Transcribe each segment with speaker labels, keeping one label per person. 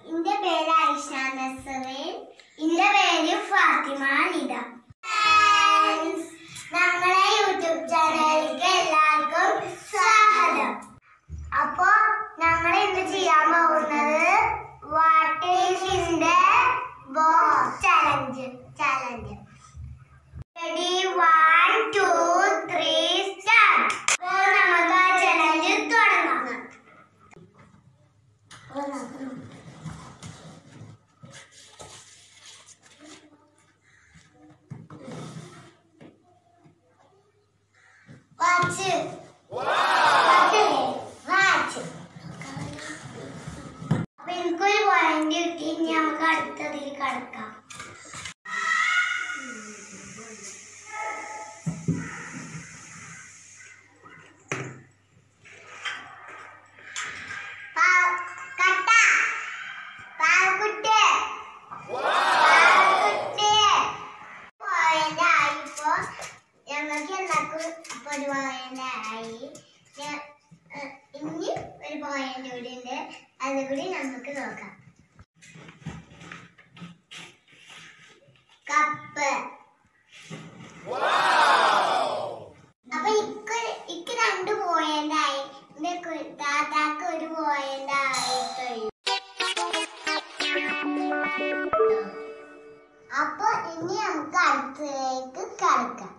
Speaker 1: എന്റെ പേര് ഐഷ നസറിൻ എന്റെ പേര് ഫാത്തിമ നിത Friends, നമ്മളെ യൂട്യൂബ് ചാനലിലേക്ക് എല്ലാവർക്കും സ്വാഗതം അപ്പോ നമ്മൾ ഇന്ന് ചെയ്യാൻ പോകുന്നത് what is in the box challenge challenge ready one two three start അപ്പോ നമുക്ക് ആ ചലഞ്ച് തുടങ്ങാം വാച്ച് വാച്ച് വാച്ച് അപ്പൊ എനിക്കൊരു പോയിന്റ് കിട്ടി ഇനി നമുക്ക് അടുത്തതിൽ കടക്കാം പാ- കട്ട പാൽക്കുട്ടി പാൽക്കുട്ടി പോയിന്റ് ആയിപ്പോ ഞങ്ങൾക്ക് എല്ലാവർക്കും ഇപ്പൊ ഒരു പോയിന്റ് ആയി ഞ- ഏ, ഇനി ഒരു പോയിന്റ് കൂടി ഉണ്ട് അത് കൂടി നമുക്ക് നോക്കാം കപ്പ് അപ്പൊ ഇക്ക് ഇക്ക് രണ്ട് പോയിന്റ് ആയി എന്റെ കു- താത്താക്ക് ഒരു പോയിന്റ് ആയിട്ടുള്ളൂ അപ്പൊ ഇനി നമുക്ക് അടുത്തതിലേക്ക് കടക്കാം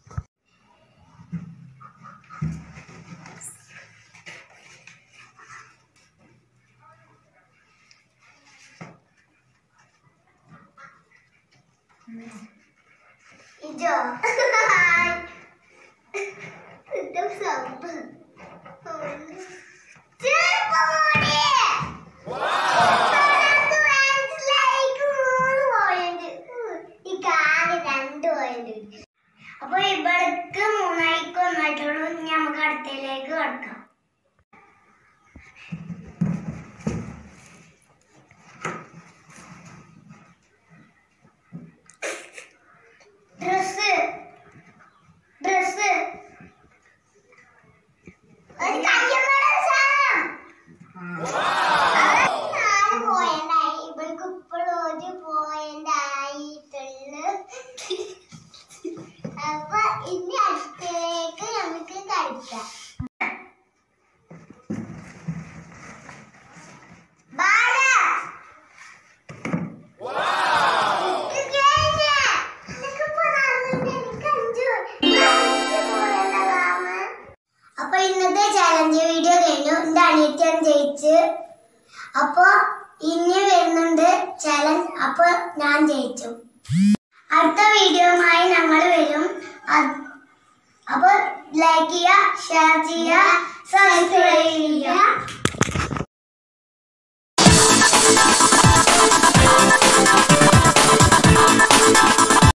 Speaker 1: ഇജോ ഇതും സോപ്പ് ചെറുപ്പമോടി നമുക്ക് മനസ്സിലായിക്ക് മൂന്ന് പോയിന്റ് ഈ കാല് രണ്ട് പോയിന്റ് അപ്പൊ ഇവിടേക്ക് മൂന്നായിക്ക് ഒന്നായിട്ടുള്ളൂ ഇനി നമുക്ക് അടുത്തയിലേക്ക് കിടക്കാം ഡ്രസ് ഡ്രസ് ഒരു കയ്യമ്മയുടെ സാധനം നാല് പോയിന്റായി ഇവൾക്ക് ഇപ്പോഴും ഒരു പോയിന്റ് ആയിട്ടുള്ളു അപ്പൊ ഇനി അടുത്തേക്ക് നമുക്ക് കളിക്കാം ബാല ഇത് കഴിഞ്ഞ്. നിനക്കിപ്പോ നല്ലുണ്ട്. എനിക്ക് അഞ്ച് അഞ്ച് പോയല്ലോ മാമ. അപ്പൊ ഇന്നത്തെ ചാലഞ്ച് വീഡിയോ കഴിഞ്ഞു എന്റെ അനിയത്തിയാണ് ജയിച്ച് അപ്പൊ ഇനി വരുന്നുണ്ട് ചാലഞ്ച് അപ്പൊ ഞാൻ ജയിച്ചു അടുത്ത വീഡിയോയുമായി ഞങ്ങൾ വരും അത്- അപ്പൊ ലൈക്ക് ചെയ്യുക ഷെയർ ചെയ്യുക സബ്സ്ക്രൈബ് ചെയ്യുക